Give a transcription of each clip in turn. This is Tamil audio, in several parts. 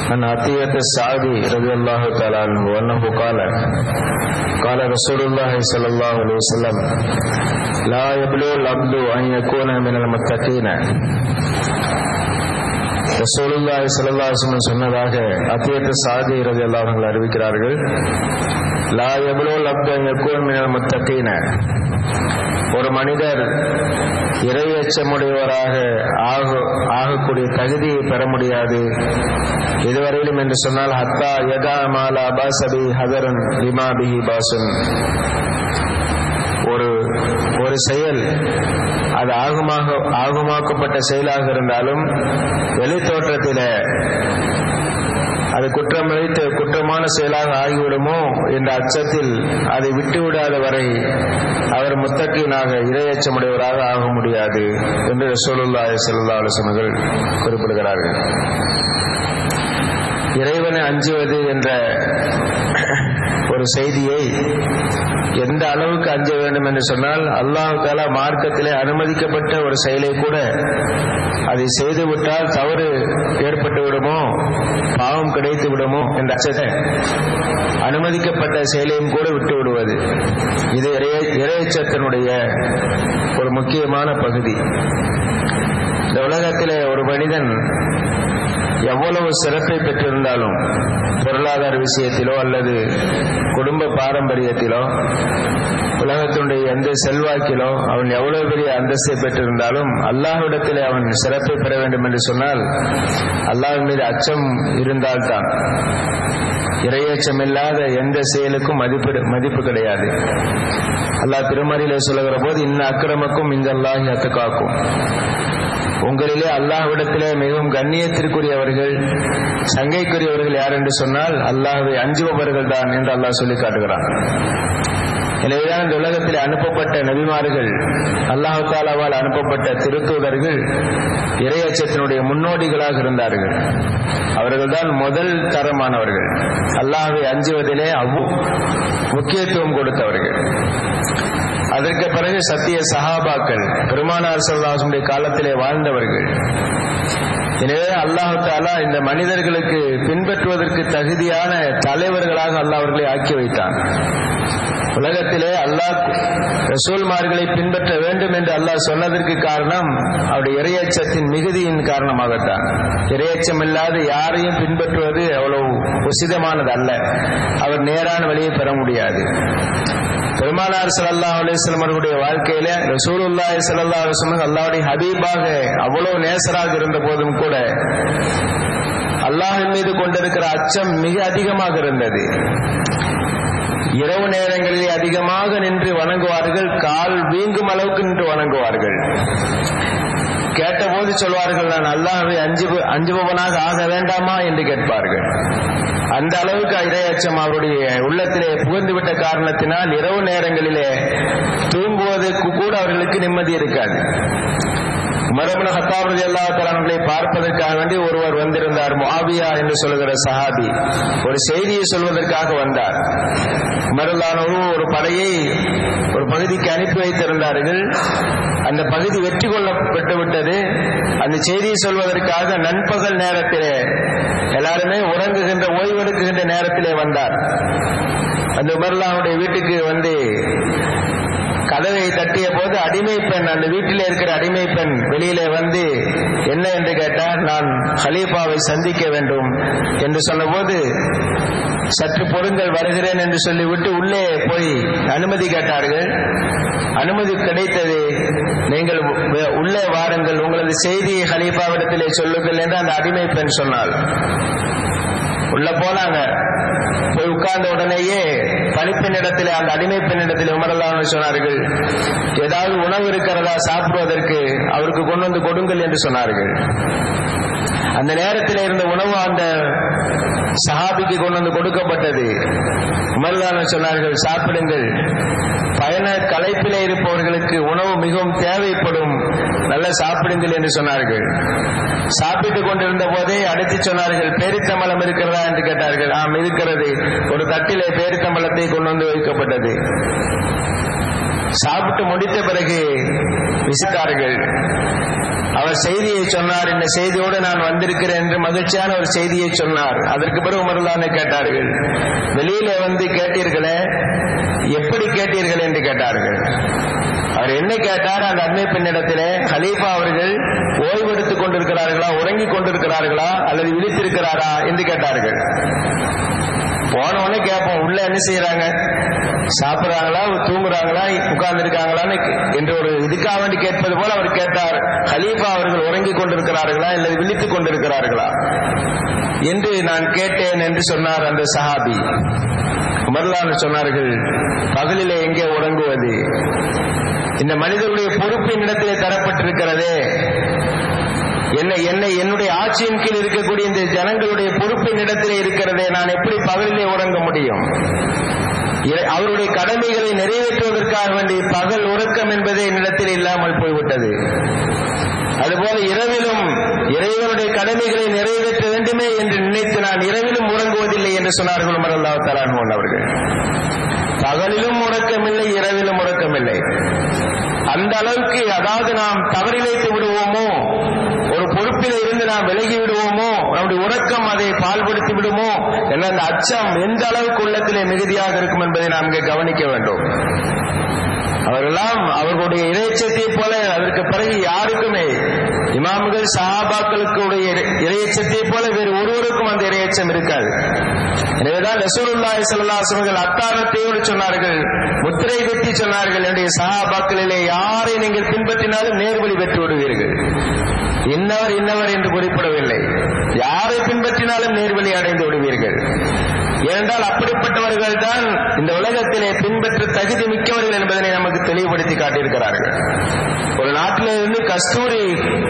عن عطية السعدي رضي الله تعالى عنه أنه قال قال رسول الله صلى الله عليه وسلم لا يبلغ العبد أن يكون من المتقين ரசூலுல்லாஹி ஸல்லல்லாஹு அலைஹி வஸல்லம் சொன்னதாக அத்தியத்த சாதி ரலியல்லாஹு அன்ஹு அறிவிக்கிறார்கள் லா யப்லுல் அப்து அன் யகூன் மினல் முத்தகீன ஒரு மனிதர் இறையச்சமுடையவராக ஆக ஆகக்கூடிய தகுதியை பெற முடியாது இதுவரையிலும் என்று சொன்னால் ஹத்தா யதா மாலா பாசபி ஹதரன் லிமாபிஹி பாசுன் ஒரு ஒரு செயல் அது ஆகுமாக ஆகுமாக்கப்பட்ட செயலாக இருந்தாலும் வெளித்தோற்றத்தில அது குற்றமளித்து குற்றமான செயலாக ஆகிவிடுமோ என்ற அச்சத்தில் அதை விட்டுவிடாத வரை அவர் முத்தக்கீனாக இரையச்சமுடையவராக ஆக முடியாது என்று ரசூலுல்லாஹி ஸல்லல்லாஹு அலைஹி வஸல்லம் குறிப்பிடுகிறார்கள் இறைவனை அஞ்சுவது என்ற ஒரு செய்தியை எந்த அளவுக்கு அஞ்ச வேண்டும் என்று சொன்னால் அல்லாஹு தாலா மார்க்கத்திலே அனுமதிக்கப்பட்ட ஒரு செயலை கூட அதை செய்துவிட்டால் தவறு ஏற்பட்டு விடுமோ பாவம் கிடைத்து விடுமோ என்ற அச்சத்தை அனுமதிக்கப்பட்ட செயலையும் கூட விட்டு விடுவது இது இறையச்சத்தினுடைய ஒரு முக்கியமான பகுதி இந்த உலகத்திலே ஒரு மனிதன் எவ்வளவு சிறப்பை பெற்றிருந்தாலும் பொருளாதார விஷயத்திலோ அல்லது குடும்ப பாரம்பரியத்திலோ உலகத்தினுடைய எந்த செல்வாக்கிலோ அவன் எவ்வளவு பெரிய அந்தஸ்தை பெற்றிருந்தாலும் அல்லாஹ்விடத்திலே அவன் சிறப்பை பெற வேண்டும் என்று சொன்னால் அல்லாஹ் மீது அச்சம் இருந்தால்தான் இரையச்சமில்லாத எந்த செயலுக்கும் மதிப்பு மதிப்பு கிடையாது அல்லாஹ் திருமறையிலே சொல்லுகிற போது இன்ன அக்கிரமக்கும் இந்த அல்லாஹி அத்துக்காக்கும் உங்களிலே அல்லாஹ்விடத்திலே மிகவும் கண்ணியத்திற்குரியவர்கள் சங்கைக்குரியவர்கள் யார் என்று சொன்னால் அல்லாஹுவை அஞ்சுபவர்கள் தான் என்று அல்லாஹ் சொல்லி காட்டுகிறான் எனவேதான் இந்த உலகத்தில் அனுப்பப்பட்ட நபிமார்கள் அல்லாஹு தாலாவால் அனுப்பப்பட்ட திருத்தூதர்கள் இரையச்சத்தினுடைய முன்னோடிகளாக இருந்தார்கள் அவர்கள்தான் முதல் தரமானவர்கள் அல்லாஹுவை அஞ்சுவதிலே அவ்வளவு முக்கியத்துவம் கொடுத்தவர்கள் அதற்கு பிறகு சத்திய சஹாபாக்கள் பெருமானார் சல்லாசுடைய காலத்திலே வாழ்ந்தவர்கள் எனவே அல்லாஹு தாலா இந்த மனிதர்களுக்கு பின்பற்றுவதற்கு தகுதியான தலைவர்களாக அல்லாஹ் அவர்களை ஆக்கி வைத்தான் உலகத்திலே அல்லாஹ் ரசூல்மார்களை பின்பற்ற வேண்டும் என்று அல்லாஹ் சொன்னதற்கு காரணம் அவருடைய இரையச்சத்தின் மிகுதியின் காரணமாகத்தான் இரையச்சம் இல்லாத யாரையும் பின்பற்றுவது அவ்வளவு உசிதமானது அல்ல அவர் நேரான வழியை பெற முடியாது பெருமானார் சல்லா அலிஸ்லாம் அவர்களுடைய வாழ்க்கையில ரசூலுல்லாஹி சல்லா அலுவலம் அல்லாவுடைய ஹபீபாக அவ்வளவு நேசராக இருந்த போதும் கூட அல்லாஹின் மீது கொண்டிருக்கிற அச்சம் மிக அதிகமாக இருந்தது இரவு நேரங்களிலே அதிகமாக நின்று வணங்குவார்கள் கால் வீங்கும் அளவுக்கு நின்று வணங்குவார்கள் கேட்டபோது சொல்வார்கள் நான் அல்லாஹை அஞ்சு அஞ்சுபவனாக ஆக வேண்டாமா என்று கேட்பார்கள் அந்த அளவுக்கு இரையச்சம் அவருடைய உள்ளத்திலே புகுந்துவிட்ட காரணத்தினால் இரவு நேரங்களிலே தூங்குவதற்கு கூட அவர்களுக்கு நிம்மதி இருக்காது மரபுன ஹத்தாபதி அல்லா தலான்களை பார்ப்பதற்காக வேண்டி ஒருவர் வந்திருந்தார் மாவியா என்று சொல்லுகிற சஹாபி ஒரு செய்தியை சொல்வதற்காக வந்தார் மருளானோரு ஒரு படையை ஒரு பகுதிக்கு அனுப்பி வைத்திருந்தார்கள் அந்த பகுதி வெற்றி கொள்ளப்பட்டு விட்டது அந்த செய்தியை சொல்வதற்காக நண்பகல் நேரத்திலே எல்லாருமே உறங்குகின்ற ஓய்வெடுக்குகின்ற நேரத்திலே வந்தார் அந்த உமர்லாவுடைய வீட்டுக்கு வந்து கதவை தட்டிய போது அடிமை பெண் அந்த வீட்டில் இருக்கிற அடிமை பெண் வெளியிலே வந்து என்ன என்று கேட்டார் நான் ஹலீஃபாவை சந்திக்க வேண்டும் என்று சொன்னபோது சற்று பொருங்கள் வருகிறேன் என்று சொல்லிவிட்டு உள்ளே போய் அனுமதி கேட்டார்கள் அனுமதி கிடைத்தது நீங்கள் உள்ளே வாருங்கள் உங்களது செய்தியை ஹலீஃபாவிடத்திலே சொல்லுங்கள் என்று அந்த அடிமை பெண் சொன்னாள் உள்ள போனாங்க போய் உட்கார்ந்த உடனேயே பணிப்பெண்ணிடத்திலே அந்த அடிமை பெண்ணிடத்திலே உமரலாம் சொன்னார்கள் ஏதாவது உணவு இருக்கிறதா சாப்பிடுவதற்கு அவருக்கு கொண்டு வந்து கொடுங்கள் என்று சொன்னார்கள் அந்த நேரத்தில் இருந்த உணவு அந்த சஹாபிக்கு கொண்டு வந்து கொடுக்கப்பட்டது உமர்லான சொன்னார்கள் சாப்பிடுங்கள் பயண களைப்பிலே இருப்பவர்களுக்கு உணவு மிகவும் தேவைப்படும் நல்ல சாப்பிடுங்கள் என்று சொன்னார்கள் சாப்பிட்டுக் கொண்டிருந்த போதே அடைத்து சொன்னார்கள் பேரித்தம்பளம் இருக்கிறதா என்று கேட்டார்கள் ஆம் இருக்கிறது ஒரு தட்டிலே பேரித்தம்பளத்தை கொண்டு வந்து வைக்கப்பட்டது சாப்பிட்டு முடித்த பிறகு விசித்தார்கள் அவர் செய்தியை சொன்னார் இந்த செய்தியோடு நான் வந்திருக்கிறேன் என்று மகிழ்ச்சியான ஒரு செய்தியை சொன்னார் அதற்கு பிறகு உமர்லானை கேட்டார்கள் வெளியில வந்து கேட்டீர்களே எப்படி கேட்டீர்கள் என்று கேட்டார்கள் அவர் என்ன கேட்டார் அந்த அண்மை பெண்ணிடத்திலே ஹலீஃபா அவர்கள் ஓய்வெடுத்துக் கொண்டிருக்கிறார்களா உறங்கிக் கொண்டிருக்கிறார்களா அல்லது விழித்திருக்கிறாரா என்று கேட்டார்கள் போன உடனே கேட்போம் உள்ள என்ன செய்யறாங்க சாப்பிடுறாங்களா தூங்குறாங்களா உட்கார்ந்து இருக்காங்களான்னு என்று ஒரு இதுக்காக வேண்டி கேட்பது போல அவர் கேட்டார் ஹலீஃபா அவர்கள் உறங்கிக் கொண்டிருக்கிறார்களா அல்லது விழித்துக் கொண்டிருக்கிறார்களா என்று நான் கேட்டேன் என்று சொன்னார் அந்த சஹாபி உமர்லான் சொன்னார்கள் பகலிலே எங்கே உறங்குவது இந்த மனிதனுடைய பொறுப்பின் இடத்திலே தரப்பட்டிருக்கிறதே என்ன என்னை என்னுடைய ஆட்சியின் கீழ் இருக்கக்கூடிய இந்த ஜனங்களுடைய பொறுப்பின் இடத்திலே இருக்கிறதே நான் எப்படி பகலிலே உறங்க முடியும் அவருடைய கடமைகளை நிறைவேற்றுவதற்காக வேண்டி பகல் உறக்கம் என்பதே என்னிடத்தில் இல்லாமல் போய்விட்டது அதுபோல இரவிலும் இறைவனுடைய கடமைகளை நிறைவேற்ற வேண்டுமே என்று நினைத்து நான் இரவிலும் உறங்குவதில்லை என்று சொன்னார்கள் உமர் அல்லா தலான் அவர்கள் பகலிலும் உறக்கமில்லை இரவிலும் உறக்கமில்லை அந்த அளவுக்கு அதாவது நாம் தவறிழைத்து விடுவோமோ ஒரு பொறுப்பில் இருந்து நாம் விலகி விடுவோமோ நம்முடைய உறக்கம் அதை பால்படுத்தி விடுமோ என்ற அந்த அச்சம் எந்த அளவுக்கு உள்ளத்திலே மிகுதியாக இருக்கும் என்பதை நாம் இங்கே கவனிக்க வேண்டும் அவரெல்லாம் அவர்களுடைய இறைச்சத்தை போல அதற்கு பிறகு யாருக்குமே இமாம்கள் சஹாபாக்களுக்கு இறையச்சத்தை போல வேறு ஒருவருக்கும் அந்த இறையச்சம் இருக்காது எனவேதான் ரசூலுல்லாஹி ஸல்லல்லாஹு அலைஹி வஸல்லம் அத்தாரத்தையோடு சொன்னார்கள் முத்திரை வெட்டி சொன்னார்கள் என்னுடைய சஹாபாக்களிலே யாரை நீங்கள் பின்பற்றினாலும் நேர்வழி பெற்று விடுவீர்கள் இன்னவர் இன்னவர் என்று குறிப்பிடவில்லை யாரை பின்பற்றினாலும் நேர்வழி அடைந்து விடுவீர்கள் ஏனென்றால் அப்படிப்பட்டவர்கள் தான் இந்த உலகத்திலே பின்பற்ற தகுதி மிக்கவர்கள் என்பதனை நமக்கு தெளிவுபடுத்தி காட்டியிருக்கிறார்கள் ஒரு நாட்டில இருந்து கஸ்தூரி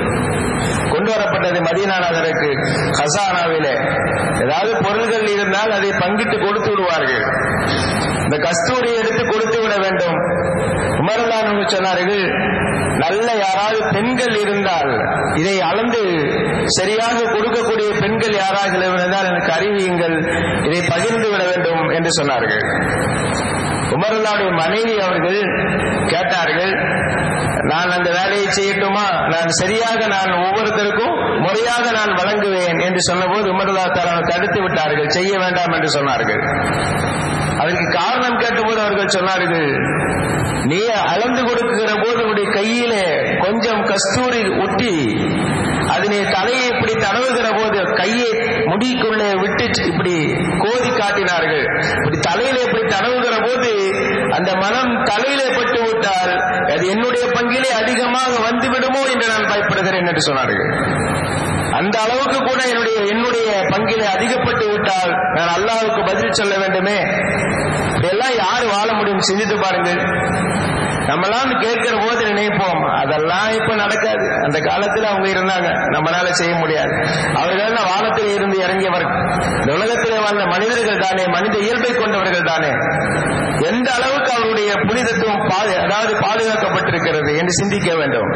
கொண்டு வரப்பட்டது மதீனா நகருக்கு ஹசானாவிலே ஏதாவது பொருள்கள் இருந்தால் அதை பங்கிட்டு கொடுத்து விடுவார்கள் இந்த கஸ்தூரியை எடுத்து கொடுத்து விட வேண்டும் உமர்லான் சொன்னார்கள் நல்ல யாராவது பெண்கள் இருந்தால் இதை அளந்து சரியாக கொடுக்கக்கூடிய பெண்கள் யாராக இருந்தால் எனக்கு அறிவியுங்கள் இதை பகிர்ந்து விட வேண்டும் என்று சொன்னார்கள் உமரல்லாவுடைய மனைவி அவர்கள் கேட்டார்கள் நான் அந்த வேலையை செய்யட்டுமா நான் சரியாக நான் ஒவ்வொருத்தருக்கும் முறையாக நான் வழங்குவேன் என்று சொன்னபோது உமர்லா தலா தடுத்து விட்டார்கள் செய்ய வேண்டாம் என்று சொன்னார்கள் அதற்கு காரணம் கேட்டபோது அவர்கள் சொன்னார்கள் நீ அளந்து கொடுக்கிற போது உன்னுடைய கையிலே கொஞ்சம் கஸ்தூரி ஒட்டி அதனை தலையை இப்படி தடவுகிற போது கையை முடிக்குள்ளே விட்டு இப்படி கோதி காட்டினார்கள் இப்படி தலையில இப்படி தடவுகிற போது அந்த மனம் தலையிலே பட்டு விட்டால் அது என்னுடைய பங்கிலே அதிகமாக வந்து விடுமோ என்று நான் பயப்படுகிறேன் என்று சொன்னார்கள் அந்த அளவுக்கு கூட என்னுடைய என்னுடைய பங்கிலே அதிகப்பட்டு விட்டால் நான் அல்லாவுக்கு பதில் சொல்ல வேண்டுமே இதெல்லாம் யாரு வாழ முடியும் சிந்தித்து பாருங்கள் நம்மளாம் கேட்கிற போது நினைப்போம் அதெல்லாம் இப்ப நடக்காது அந்த காலத்துல அவங்க இருந்தாங்க நம்மளால செய்ய முடியாது அவர்கள் தான் வானத்தில் இருந்து இறங்கியவர் இந்த உலகத்திலே வாழ்ந்த மனிதர்கள் தானே மனித இயல்பை கொண்டவர்கள் தானே எந்த அளவுக்கு அவருடைய புனிதத்துவம் அதாவது பாதுகாக்கப்பட்டிருக்கிறது என்று சிந்திக்க வேண்டும்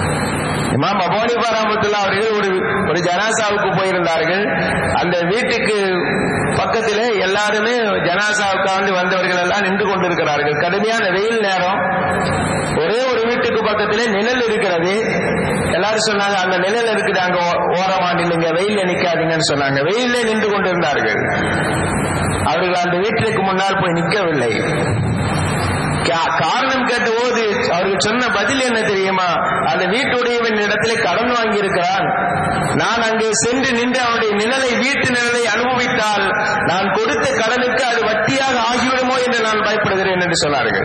இமாம் அபோனி பாராமத்துல்லா அவர்கள் ஒரு ஒரு ஜனாசாவுக்கு போயிருந்தார்கள் அந்த வீட்டுக்கு பக்கத்திலே எல்லாருமே ஜனாசாவுக்காண்டு வந்தவர்கள் எல்லாம் நின்று கொண்டிருக்கிறார்கள் கடுமையான வெயில் நேரம் ஒரே ஒரு வீட்டுக்கு பக்கத்திலே நிழல் இருக்கிறது எல்லாரும் சொன்னாங்க அந்த நிழல் இருக்குது அங்க ஓரமா நில்லுங்க வெயில்ல நிக்காதீங்கன்னு சொன்னாங்க வெயிலே நின்று கொண்டிருந்தார்கள் அவர்கள் அந்த வீட்டிற்கு முன்னால் போய் நிற்கவில்லை காரணம் கேட்டபோது அவர்கள் சொன்ன பதில் என்ன தெரியுமா அந்த வீட்டுடையவன் இடத்திலே கடன் வாங்கி இருக்கிறான் நான் அங்கே சென்று நின்று அவனுடைய நிழலை வீட்டு நிழலை அனுபவித்தால் நான் கொடுத்த கடனுக்கு அது வட்டியாக ஆகிவிடுமோ என்று நான் பயப்படுகிறேன் என்று சொன்னார்கள்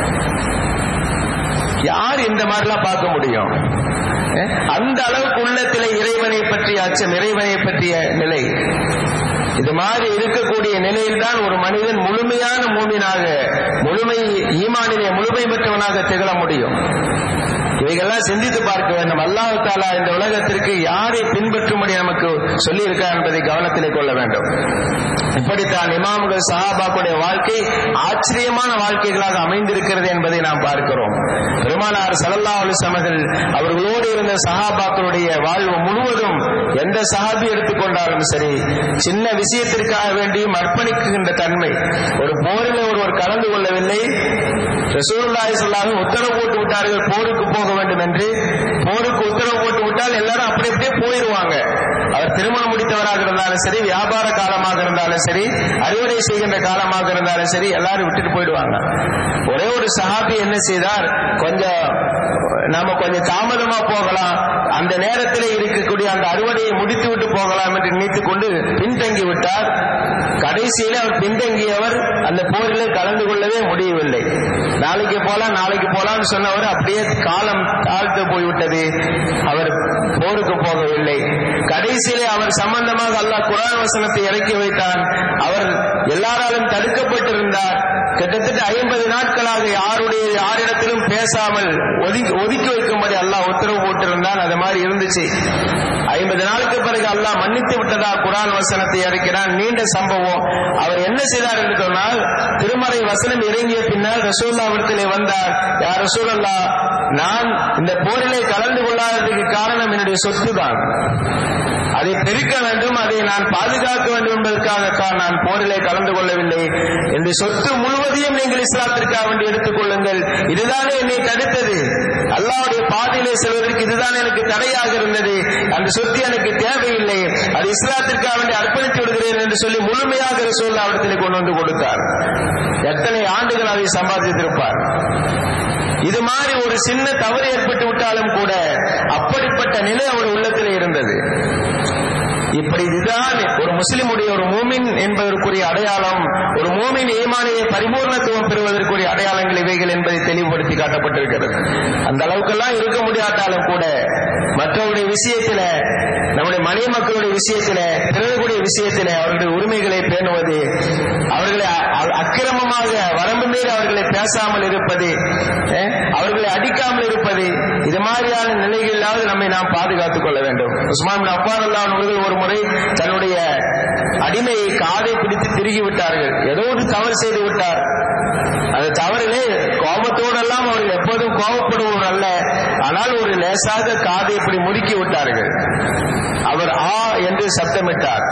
யார் இந்த மாதிரிலாம் பார்க்க முடியும் அந்த அளவுக்கு உள்ளத்திலே இறைவனை பற்றிய அச்சம் இறைவனை பற்றிய நிலை இது மாதிரி இருக்கக்கூடிய நிலையில் தான் ஒரு மனிதன் முழுமையான மூமினாக முழுமை ஈமானிலே முழுமை பெற்றவனாக திகழ முடியும் இவைகள்லாம் சிந்தித்து பார்க்க வேண்டும் அல்லாஹு தாலா இந்த உலகத்திற்கு யாரை பின்பற்றும்படி நமக்கு சொல்லி இருக்கா என்பதை கவனத்திலே கொள்ள வேண்டும் இப்படித்தான் இமாம்கள் சஹாபாக்குடைய வாழ்க்கை ஆச்சரியமான வாழ்க்கைகளாக அமைந்திருக்கிறது என்பதை நாம் பார்க்கிறோம் பெருமானார் சல்லல்லா அலுவலர்கள் அவர்களோடு இருந்த சஹாபாக்களுடைய வாழ்வு முழுவதும் எந்த சஹாபி எடுத்துக்கொண்டாலும் சரி சின்ன விஷயத்திற்காக வேண்டியும் அர்ப்பணிக்கின்ற தன்மை ஒரு போரில் ஒருவர் கலந்து கொள்ளவில்லை ரசூலுல்லாஹி சொல்லாக உத்தரவு போட்டு விட்டார்கள் போருக்கு போக வேண்டும் என்று போருக்கு உத்தரவு போட்டு விட்டால் எல்லாரும் அப்படி அப்படியே போயிடுவாங்க அவர் திருமணம் முடித்தவராக இருந்தாலும் சரி வியாபார காலமாக இருந்தாலும் சரி அறுவடை செய்கின்ற காலமாக இருந்தாலும் சரி எல்லாரும் விட்டுட்டு போயிடுவாங்க ஒரே ஒரு சஹாபி என்ன செய்தார் கொஞ்சம் நாம கொஞ்சம் தாமதமா போகலாம் அந்த நேரத்தில் இருக்கக்கூடிய அந்த அறுவடையை முடித்து விட்டு போகலாம் என்று நினைத்துக் கொண்டு பின்தங்கி விட்டார் கடைசியில் அவர் பின்தங்கியவர் அந்த போரில் கலந்து கொள்ளவே முடியவில்லை நாளைக்கு போலாம் நாளைக்கு போலாம்னு சொன்னவர் அப்படியே காலம் தாழ்த்து போய்விட்டது அவர் போருக்கு போகவில்லை கடைசியிலே அவர் சம்பந்தமாக அல்லாஹ் குரான் வசனத்தை இறக்கி வைத்தான் அவர் எல்லாராலும் தடுக்கப்பட்டிருந்தார் கிட்டத்தட்ட ஐம்பது நாட்களாக யாருடைய யாரிடத்திலும் பேசாமல் ஒதுக்கி ஒதுக்கி வைக்கும்படி அல்லாஹ் உத்தரவு போட்டிருந்தான் அது மாதிரி இருந்துச்சு ஐம்பது நாளுக்கு பிறகு அல்லாஹ் மன்னித்து விட்டதா குரான் வசனத்தை இறக்கிறான் நீண்ட சம்பவம் அவர் என்ன செய்தார் என்று சொன்னால் திருமறை வசனம் இறங்கிய பின்னால் ரசூல்லாவிடத்திலே வந்தார் யார் ரசூலல்லா நான் இந்த போரிலே கலந்து கொள்ளாததுக்கு காரணம் என்னுடைய சொத்து தான் அதை பெருக்க வேண்டும் அதை நான் பாதுகாக்க வேண்டும் என்பதற்காக நான் போரிலே கலந்து கொள்ளவில்லை என்று சொத்து முழுவதையும் நீங்கள் இஸ்லாத்திற்காக வேண்டி எடுத்துக் கொள்ளுங்கள் இதுதானே என்னை தடுத்தது அல்லாவுடைய பாதையிலே செல்வதற்கு இதுதான் எனக்கு தடையாக இருந்தது அந்த சொத்து எனக்கு தேவையில்லை அது இஸ்லாத்திற்காக வேண்டி அர்ப்பணித்து விடுகிறேன் என்று சொல்லி முழுமையாக ரசூல்லா அவரிடத்தில் கொண்டு வந்து கொடுத்தார் எத்தனை ஆண்டுகள் அதை சம்பாதித்திருப்பார் இது மாதிரி ஒரு சின்ன தவறு ஏற்பட்டு விட்டாலும் கூட அப்படிப்பட்ட நிலை அவர் உள்ளத்தில் இருந்தது இப்படி இதுதான் ஒரு முஸ்லிமுடைய ஒரு மூமின் என்பதற்குரிய அடையாளம் ஒரு மூமின் ஈமானிய பரிபூர்ணத்துவம் பெறுவதற்குரிய அடையாளங்கள் இவைகள் என்பதை தெளிவுபடுத்தி காட்டப்பட்டிருக்கிறது அந்த அளவுக்கெல்லாம் இருக்க முடியாட்டாலும் கூட மற்றவருடைய விஷயத்தில நம்முடைய மனைவி மக்களுடைய விஷயத்தில பிறகுடைய விஷயத்தில அவர்களுடைய உரிமைகளை பேணுவது அவர்களை அக்கிரமமாக வரம்பு மீறி அவர்களை பேசாமல் இருப்பது அவர்களை அடிக்காமல் இருப்பது இது மாதிரியான நிலைகளிலாவது நம்மை நாம் பாதுகாத்துக் கொள்ள வேண்டும் உஸ்மான் அப்பான் அல்லா அவர்கள் ஒரு முறை தன்னுடைய அடிமையை காதை பிடித்து திருகி விட்டார்கள் ஏதோ ஒரு தவறு செய்து விட்டார் அந்த தவறிலே கோபத்தோடெல்லாம் அவர்கள் எப்போதும் கோபப்படுவோர் அல்ல ஆனால் ஒரு லேசாக காதை இப்படி முறுக்கி விட்டார்கள் அவர் ஆ என்று சத்தமிட்டார்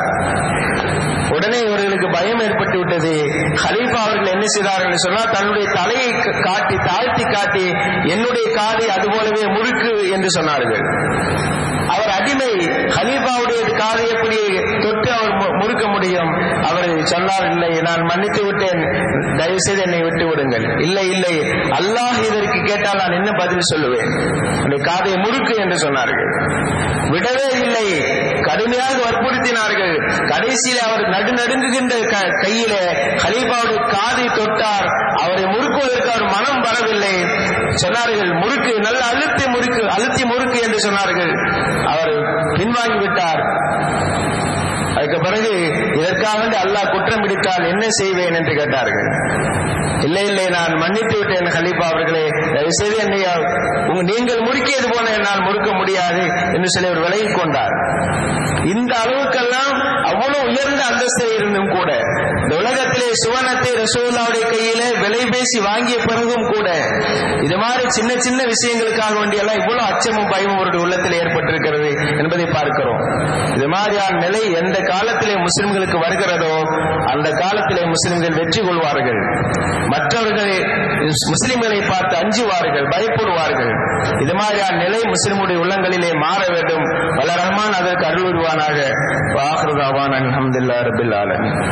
உடனே இவர்களுக்கு பயம் ஏற்பட்டு விட்டது ஹலீஃபா அவர்கள் என்ன செய்தார்கள் சொன்னால் தன்னுடைய தலையை காட்டி தாழ்த்தி காட்டி என்னுடைய காதை அதுபோலவே முறுக்கு என்று சொன்னார்கள் அவர் அடிமை ஹலீஃபாவுடைய காதை எப்படி தொட்டு அவர் முறுக்க முடியும் அவர் சொன்னார் இல்லை நான் மன்னித்து விட்டேன் தயவு செய்து என்னை விட்டு விடுங்கள் இல்லை இல்லை அல்லாஹ் இதற்கு கேட்டால் நான் என்ன பதில் சொல்லுவேன் அந்த காதை முறுக்கு என்று சொன்னார்கள் விடவே இல்லை கடுமையாக வற்புறுத்தினார்கள் கடைசியில் அவர் நடுநடுங்குகின்ற கையில ஹலீஃபாவுடைய காதை தொட்டார் அவரை முறுக்குவதற்கு அவர் மனம் வரவில்லை சொன்னார்கள் முறுக்கு நல்ல அழுத்தி முறுக்கு அழுத்தி முறுக்கு என்று சொன்னார்கள் அவர் பின்வாங்கி விட்டார் அதுக்கு பிறகு இதற்காக வேண்டி அல்லாஹ் குற்றம் பிடித்தால் என்ன செய்வேன் என்று கேட்டார்கள் இல்லை இல்லை நான் மன்னித்து விட்டேன் ஹலீஃபா அவர்களே தயவு செய்து என்னை நீங்கள் முறுக்கியது போல என்னால் முறுக்க முடியாது என்று சொல்லி அவர் விலகிக் கொண்டார் இந்த அளவுக்கெல்லாம் அவ்வளவு உயர்ந்த அந்தஸ்தில் இருந்தும் கூட இந்த உலகத்திலே சுவனத்தை ரசூல்லாவுடைய கையில விலை பேசி வாங்கிய பிறகும் கூட இது மாதிரி சின்ன சின்ன விஷயங்களுக்காக வேண்டியெல்லாம் இவ்வளவு அச்சமும் பயமும் அவருடைய உள்ளத்தில் ஏற்பட்டிருக்கிறது என்பதை பார்க்கிறோம் இது மாதிரியான நிலை எந்த காலத்திலே முஸ்லிம்களுக்கு வருகிறதோ அந்த காலத்திலே முஸ்லிம்கள் வெற்றி கொள்வார்கள் மற்றவர்களை முஸ்லிம்களை பார்த்து அஞ்சுவார்கள் பயப்படுவார்கள் இது மாதிரியான நிலை முஸ்லிமுடைய உள்ளங்களிலே மாற வேண்டும் வல்ல ரஹ்மான் அதற்கு அருள் உருவானாக வாஹ்ருதாவான் அல்ஹம்துல்லா ரபில் ஆலமீன்